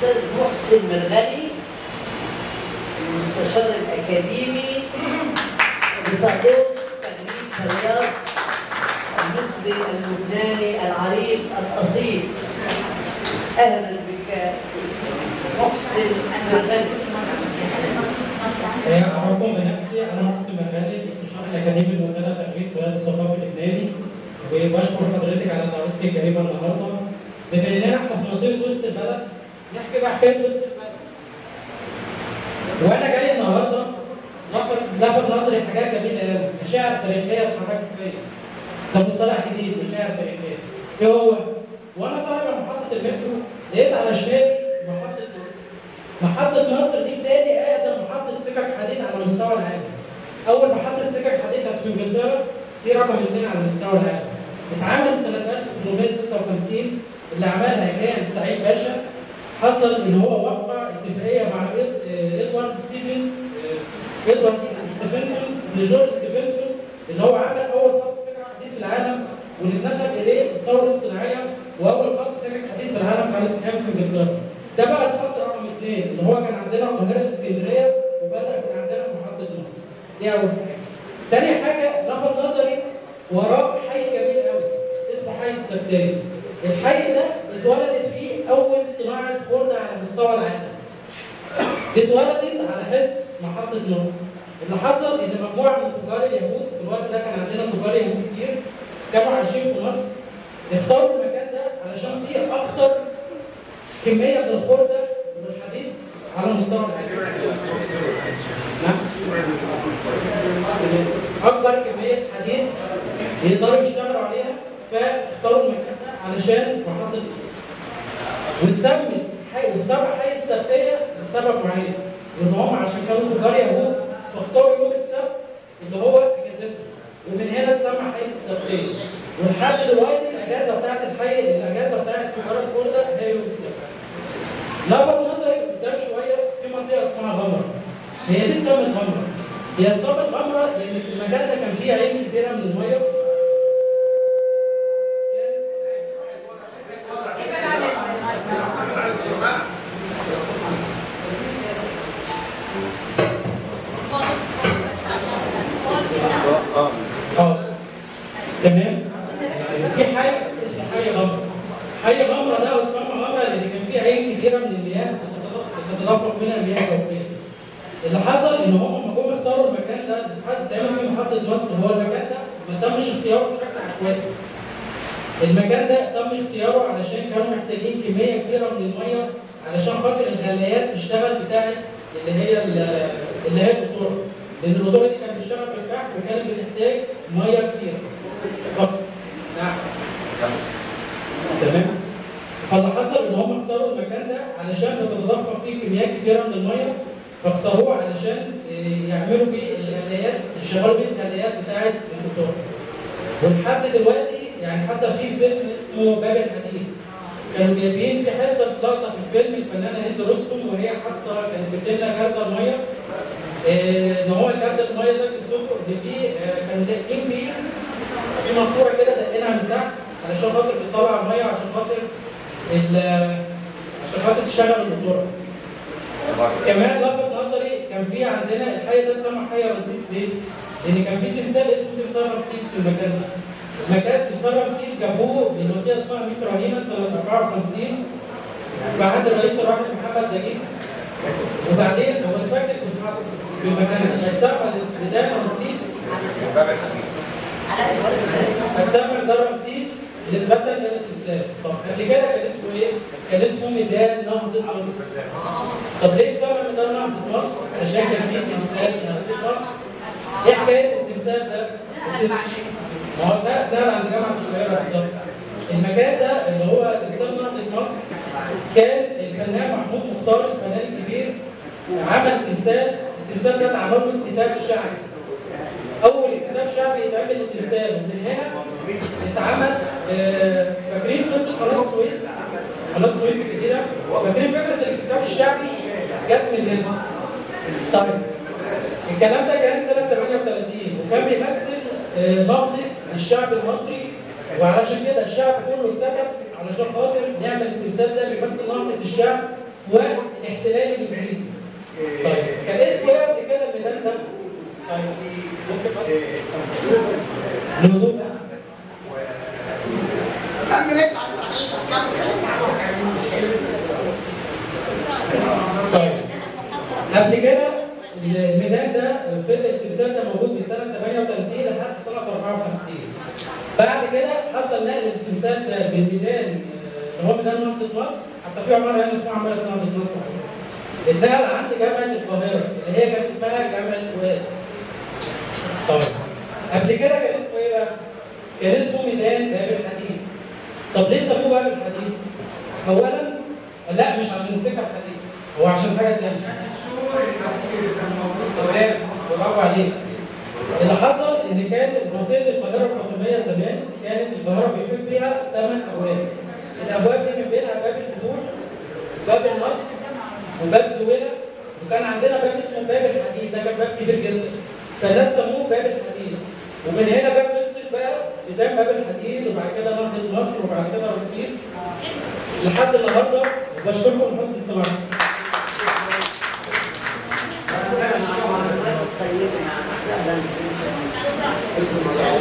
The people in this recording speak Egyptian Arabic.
الاستاذ محسن مرغني المستشار الاكاديمي بصندوق تجريد الرياض المصري اللبناني العريق الاصيل اهلا بك محسن مرغني أعرفكم بنفسي أنا محسن مهاني المستشار الأكاديمي المنتدى تقريب بلاد الثقافي اللبناني وبشكر حضرتك على دعوتك الكريمة النهارده بما إننا إحنا في منطقة وسط البلد نحكي بقى حكاية وسط البلد وأنا جاي النهارده لفت لفت نظري حاجات جميلة أوي مشاعر تاريخية اتحركت فيا ده مصطلح جديد مشاعر تاريخية إيه هو؟ وأنا طالع من محطة المترو لقيت على شمالي محطة مصر محطة مصر دي تاني أقدم محطة سكك حديد على مستوى العالم. أول محطة سكك حديد كانت في إنجلترا دي رقم اثنين على مستوى العالم. اتعمل سنة 1856 اللي عملها كان سعيد باشا حصل إن هو وقع اتفاقية مع إد- آه، إدوارد ستيفن آه، إدوارد ستيفنسون لجورج ستيفنسون اللي هو عمل أول خط سكك حديد في العالم واللي اتنسب إليه الثورة الصناعية وأول خط سكك حديد في العالم كان كان في إنجلترا. ده بقى الخط رقم اثنين اللي هو كان عندنا القاهره الاسكندريه وبدا كان عندنا محطه مصر. دي اول حاجه. تاني حاجه لفت نظري وراه حي جميل قوي اسمه حي السبتاري. الحي ده اتولدت فيه اول صناعه خرده على مستوى العالم. دي اتولدت على حس محطه مصر. اللي حصل ان مجموعه من تجار اليهود في الوقت ده كان عندنا تجار يهود كتير كانوا عايشين في مصر اختاروا المكان ده علشان فيه اكتر كميه من الخرده والحديد على مستوى العالم. نعم. اكبر كميه حديد يقدروا يشتغلوا عليها فاختاروا المكان ده علشان محطه مصر. واتسمت حي واتسمى حي السبتيه لسبب معين ان هم عشان كانوا تجار يهود فاختاروا يوم السبت اللي هو اجازتهم ومن هنا اتسمى حي السبتيه ولحد دلوقتي الاجازه بتاعت الحي الاجازه بتاعت تجار الخرده هي يوم السبت. لفت نظري قدام شويه في منطقه اسمها غمره. هي دي اتسمت غمره. هي اتسمت غمره لان المكان ده كان فيه عين كبيره من الميه. اه تمام في حي اسمه حي غمره. حي غمره ده اتسمى غمره لان كان فيه عين كبيره من المياه بتتدفق- بتتدفق منها المياه الجوفيه. اللي حصل ان هم لما جم اختاروا المكان ده لحد تعمل فيه محطه مصر هو المكان ده ما تمش اختياره بشكل عشوائي. المكان ده تم اختياره علشان كانوا محتاجين كميه كبيره من الميه علشان خاطر الغلايات تشتغل بتاعت اللي هي ال- اللي هي القطوره. لان القطوره دي كانت بتشتغل بالفحم وكانت بتحتاج ميه كتير. فقط. نعم. تمام؟ فاللي حصل ان هم اختاروا المكان ده علشان بتتدفق فيه كميات كبيره من الميه فاختاروه علشان آه، يعملوا بيه الغلايات يشغلوا بيه الغلايات بتاعت القطار. ولحد دلوقتي يعني حتى في فيلم اسمه باب الحديد كانوا جايبين في حته في لقطه في الفيلم الفنانه هند رستم وهي حاطه كانت بتملى جرده الميه آه، ان هو جرده الميه ده قصته ان في آه، كان دقين بير في ماسوره كده دقينها من تحت علشان خاطر بتطلع الميه عشان خاطر ال- عشان خاطر تشغل الموتور. كمان لفت نظري كان في عندنا الحي ده اتسمى حي رمسيس ليه؟ لان كان في تمثال اسمه تمثال رمسيس في المكان ده. المكان تمثال رمسيس جابوه من منطقه اسمها ميت رهينه سنه 54 في عهد الرئيس الراحل محمد نجيب. وبعدين هو الفاكر في المكان ده اتسمى ميزان رمسيس على سؤال هتسمى ده رمسيس نسبة إلى التمثال. طب قبل كده كان اسمه إيه؟ كان اسمه ميدان نهضة مصر. طب ليه اتسمى ميدان نهضة مصر؟ عشان كان فيه تمثال نهضة مصر. إيه حكاية التمثال ده؟ ما هو ده ده عند جامعة القاهرة بالظبط. المكان ده اللي هو تمثال نهضة مصر كان الفنان محمود مختار الفنان الكبير عمل تمثال، التمثال ده اتعمل له اكتتاب شعبي. اول اكتتاب شعبي يتعمل للتمثال ومن هنا اتعمل آه، فاكرين قصه قناه السويس قناه السويس الجديده فاكرين فكره الاكتتاب الشعبي جت من هنا طيب الكلام ده كان سنه 38 وكان بيمثل آه، نبض الشعب المصري وعلشان كده الشعب كله اكتتب علشان خاطر نعمل التمثال ده بيمثل نهضه الشعب في وقت الاحتلال الانجليزي. طيب كان اسمه ايه قبل كده الميدان ده؟ طيب ممكن بس الهدوء بس كمل انت على سعيد طيب قبل كده الميدان ده فضل التمثال ده موجود من سنه 38 لحد سنه 54 بعد كده حصل نقل التمثال ده بالميدان آه، اللي هو ميدان نهضه مصر حتى في عماره هنا اسمها عماره نهضه مصر اتنقل عند جامعه القاهره اللي هي كانت اسمها جامعه فؤاد طيب قبل كده كان اسمه ايه بقى؟ كان اسمه ميدان باب الحديد طب ليه سموه باب الحديد؟ اولا لا مش عشان السكه الحديد هو عشان حاجه تانيه تمام برافو عليك اللي حصل ان كان منطقه القاهره الفاطميه زمان كانت القاهره بيكون فيها ثمان ابواب الابواب دي من بينها باب الفتوح باب النصر وباب زوينه وكان عندنا باب اسمه باب الحديد ده كان باب كبير جدا فالناس سموه باب الحديد ومن هنا جاب قصه بقى قدام باب الحديد وبعد كده نهضه مصر وبعد كده رمسيس لحد النهارده بشكركم لحسن استماعكم طيب مع أحلى